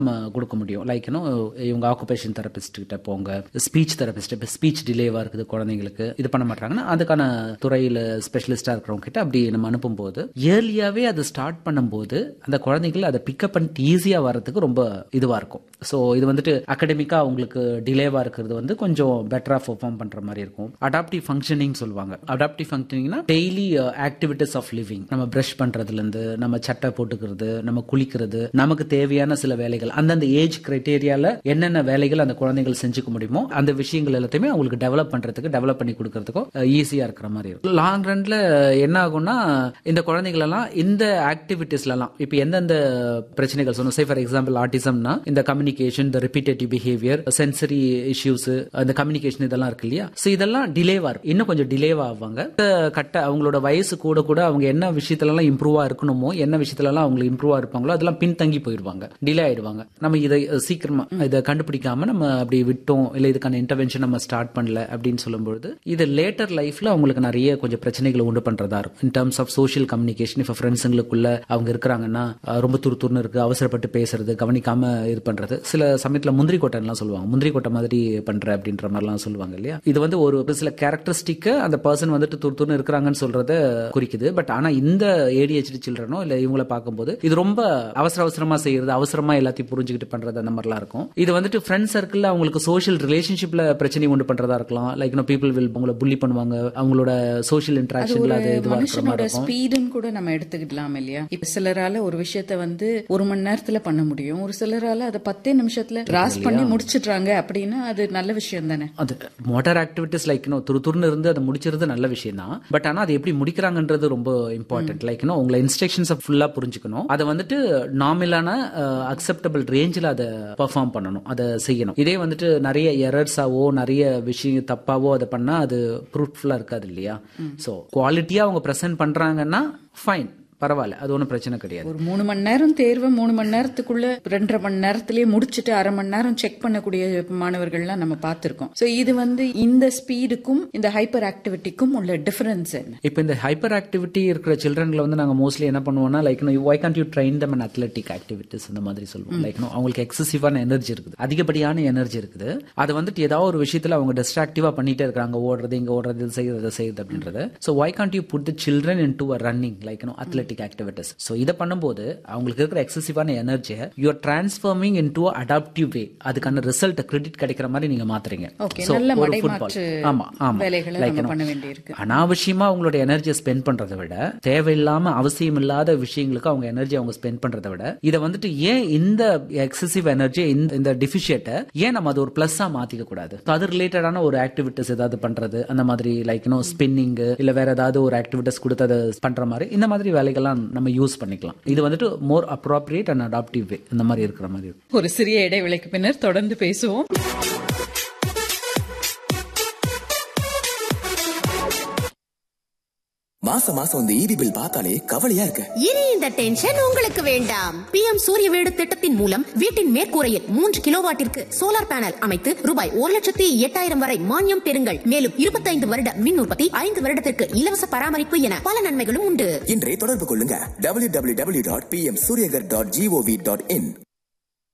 நம்ம கொடுக்க முடியும் லைக் இன்னும் இவங்க ஆக்குபேஷன் தெரபிஸ்ட் கிட்ட போங்க ஸ்பீச் தெரபிஸ்ட் இப்போ ஸ்பீச் டிலேவா இருக்குது குழந்தைங்களுக்கு இது பண்ண மாட்டாங்கன்னா அதுக்கான துறையில ஸ்பெஷலிஸ்டா இருக்கிறவங்க கிட்ட அப்படி நம்ம அனுப்பும்போது இயர்லியாவே அதை ஸ்டார்ட் பண்ணும்போது அந்த குழந்தைகள் அதை பிக்கப் பண்ணிட்டு ஈஸியா வர்றதுக்கு ரொம்ப இதுவா இருக்கும் ஸோ இது வந்துட்டு அகடமிக்கா அவங்களுக்கு டிலேவா இருக்கிறது வந்து கொஞ்சம் பெட்டரா பெர்ஃபார்ம் பண்ற மாதிரி இருக்கும் அடாப்டிவ் ஃபங்க்ஷனிங் சொல்லுவாங்க அடாப்டிவ் ஃபங்க்ஷனிங்னா டெய்லி ஆக்டிவிட்டிஸ் ஆஃப் லிவிங் நம்ம பிரஷ் பண்றதுல இருந்து நம்ம சட்டை போட்டுக்கிறது நம்ம குளிக்கிறது நமக்கு தேவையான சில வேலைகள் அந்தந்த ஏஜ் கிரைட்டேரியால என்னென்ன வேலைகள் அந்த குழந்தைகள் செஞ்சுக்க முடியுமோ அந்த விஷயங்கள் எல்லாத்தையுமே அவங்களுக்கு டெவலப் பண்றதுக்கு டெவலப் பண்ணி கொடுக்கறதுக்கும் ஈஸியா இருக்கிற மாதிரி இருக்கும் லாங் ரன்ல என்ன ஆகும்னா இந்த குழந்தைகள் எல்லாம் இந்த ஆக்டிவிட்டிஸ்லாம் இப்போ எந்தெந்த பிரச்சனைகள் சொன்னோம் சே ஃபார் எக்ஸாம்பிள் ஆட்டிசம்னா இந்த கம்யூனிகேஷன் இந்த ரிப்பீட்டேட்டிவ் பிஹேவியர் சென்சரி இஷ்யூஸ் அந்த கம்யூனிகேஷன் இதெல்லாம் இருக்கு இல்லையா ஸோ இதெல்லாம் டிலேவா இருக்கும் இன்னும் கொஞ்சம் டிலேவா ஆவாங்க கட்ட அவங்களோட வயசு கூட கூட அவங்க என்ன விஷயத்துலலாம் இம்ப்ரூவா இருக்கணுமோ என்ன விஷயத்துலலாம் அவங்களுக்கு இம்ப்ரூவா இருப்பாங்களோ அதெல்லாம் பின்தங்கி போயிடுவாங்க டிலே ஆயிடுவாங்க நம்ம இதை சீக்கிரமா இதை கண்டுபிடிக்காம நம்ம அப்படி விட்டோம் இல்ல இதுக்கான இன்டர்வென்ஷன் நம்ம ஸ்டார்ட் பண்ணல அப்படின்னு சொல்லும்போது இது லேட்டர் லைஃப்ல அவங்களுக்கு நிறைய கொஞ்சம் பிரச்சனைகளை உண்டு பண்றதா இருக்கும் in terms of social communication இப்போ ஃப்ரெண்ட்ஸுங்களுக்குள்ள அவங்க இருக்கிறாங்கன்னா ரொம்ப துரு துருன்னு இருக்கு அவசரப்பட்டு பேசுறது கவனிக்காம இது பண்றது சில சமயத்துல முந்திரி கொட்டைலாம் சொல்லுவாங்க முந்திரி கொட்டை மாதிரி பண்ற அப்படின்ற மாதிரிலாம் சொல்லுவாங்க இல்லையா இது வந்து ஒரு சில கேரக்டரிஸ்டிக் அந்த பர்சன் வந்துட்டு துரு துருன்னு இருக்கிறாங்கன்னு சொல்றத குறிக்குது பட் ஆனா இந்த ஏடிஹெச்டி சில்ட்ரனோ இல்ல இவங்கள பார்க்கும்போது இது ரொம்ப அவசர அவசரமா செய்யறது அவசரமா எல்லாத்தையும் புரிஞ்சுக்கிட்டு பண்றது அந்த மாதிரிலாம் இருக்கும் இது வந்துட்டு ஃப்ரெண்ட் சர்க்கிள் அவங்களுக்கு சோஷியல் ரிலேஷன்ஷிப்ல பிரச்சனை உண்டு பண்றதா இருக்கலாம் லைக் நோ பீப்புள் வில் உங்களை புள்ளி பண்ணுவாங்க அவங்களோட சோஷியல் இன்டராக்ஷன்ல அது இதுவா இருக்கிற மாதிரி மனுஷனோட இருக்கும் ஸ்பீடுன்னு கூட நம்ம எடுத்துக்கிடலாம் இல்லையா இப்ப சிலரால ஒரு விஷயத்த வந்து ஒரு மணி நேரத்துல பண்ண முடியும் ஒரு சிலரால அதை பத்தே நிமிஷத்துல கிராஸ் பண்ணி முடிச்சிடுறாங்க அப்படின்னா அது நல்ல விஷயம் தானே அது மோட்டார் ஆக்டிவிட்டிஸ் லைக் இன்னும் துரு துருன்னு இருந்து அதை முடிச்சிருது நல்ல விஷயம் தான் பட் ஆனா அது எப்படி முடிக்கிறாங்கன்றது ரொம்ப இம்பார்ட்டன்ட் லைக் இன்னும் உங்களை இன்ஸ்ட்ரக்ஷன்ஸை ஃபுல்லா புரிஞ்சுக்கணும் அதை வந்துட்டு நார்மலான அக்செப்டபிள் ரேஞ்சில் அதை பெர்ஃபார்ம் பண்ணணும் அதை செய்யணும் இதே வந்துட்டு நிறைய எரர்ஸாவோ நிறைய விஷயம் தப்பாவோ அதை பண்ணா அது ப்ரூஃப்ஃபுல்லா இருக்காது இல்லையா ஸோ குவாலிட்டியா அவங்க ப்ரெசென்ட் பண்றாங்கன்னா ஃபைன் பரவாயில்ல அது ஒன்றும் பிரச்சனை கிடையாது ஒரு மூணு மணி நேரம் தேர்வு மூணு மணி நேரத்துக்குள்ள ரெண்டரை மணி நேரத்திலேயே முடிச்சுட்டு அரை மணி நேரம் செக் பண்ணக்கூடிய மாணவர்கள்லாம் நம்ம பார்த்திருக்கோம் சோ இது வந்து இந்த ஸ்பீடுக்கும் இந்த ஹைப்பர் ஆக்டிவிட்டிக்கும் உள்ள டிஃபரன்ஸ் என்ன இப்போ இந்த ஹைப்பர் ஆக்டிவிட்டி இருக்கிற சில்ட்ரன்ல வந்து நாங்கள் மோஸ்ட்லி என்ன பண்ணுவோம்னா like why can't you train them and athletic activities இந்த மாதிரி சொல்லுவோம் லைக் அவங்களுக்கு எக்ஸசிவான எனர்ஜி இருக்குது அதிகப்படியான எனர்ஜி இருக்குது அது வந்துட்டு ஏதாவது ஒரு விஷயத்துல அவங்க டிஸ்ட்ராக்டிவா பண்ணிட்டே இருக்காங்க ஓடுறது இங்க ஓடுறது இது செய்யறது அதை செய்யுது அப்படின்றது so why can't you put the children into running like athletic activities so இதை பண்ணும்போது அவங்களுக்கு இருக்கிற எக்ஸசிவான எனர்ஜியை you're transforming into adaptive way அதுக்கான ரிசல்ட் கிரெடிட் கிடைக்கிற மாதிரி நீங்க மாத்துறீங்க ஓகே So, நல்ல ஒரு football. மடைமாற்று ஆமா ஆமா வேலைகளை Like, நம்ம you know, பண்ண வேண்டியிருக்கு அனாவசியமா அவங்களோட எனர்ஜியை ஸ்பெண்ட் பண்றதை விட தேவையில்லாம அவசியம் இல்லாத விஷயங்களுக்கு அவங்க எனர்ஜி அவங்க ஸ்பெண்ட் பண்றதை விட இதை வந்துட்டு ஏன் இந்த எக்ஸசிவ் எனர்ஜி இந்த இந்த டிஃபிஷியட்டை ஏன் நம்ம அது ஒரு பிளஸ்ஸா மாத்திக்க கூடாது So, அது ரிலேட்டடான ஒரு ஆக்டிவிட்டிஸ் ஏதாவது பண்றது அந்த மாதிரி லைக் நோ ஸ்பின்னிங் இல்ல வேற ஏதாவது ஒரு ஆக்டிவிட்டிஸ் கொடுத்து அதை பண்ற மாதிரி இந்த மாதிரி வேலைகள்லாம் நம்ம யூஸ் பண்ணிக்கலாம் இது வந்துட்டு more appropriate and adaptive way இந்த மாதிரி இருக்கிற மாதிரி இருக்கும் ஒரு சிறிய இடைவேளைக்கு பின்னர் தொடர்ந்து பேசுவோம் மாசம் மாசம் இந்த ஈபி பில் பார்த்தாலே கவலையா இருக்கு இனி இந்த டென்ஷன் உங்களுக்கு வேண்டாம் பிஎம் சூரிய வீடு திட்டத்தின் மூலம் வீட்டின் மேற்கூரையில் மூன்று கிலோவாட்டிற்கு சோலார் பேனல் அமைத்து ரூபாய் ஒரு லட்சத்தி எட்டாயிரம் வரை மானியம் பெறுங்கள் மேலும் இருபத்தைந்து வருட மின் உற்பத்தி ஐந்து வருடத்திற்கு இலவச பராமரிப்பு என பல நன்மைகளும் உண்டு இன்றே தொடர்பு கொள்ளுங்க W W W dot P M Surya Ghar dot G O V dot இன்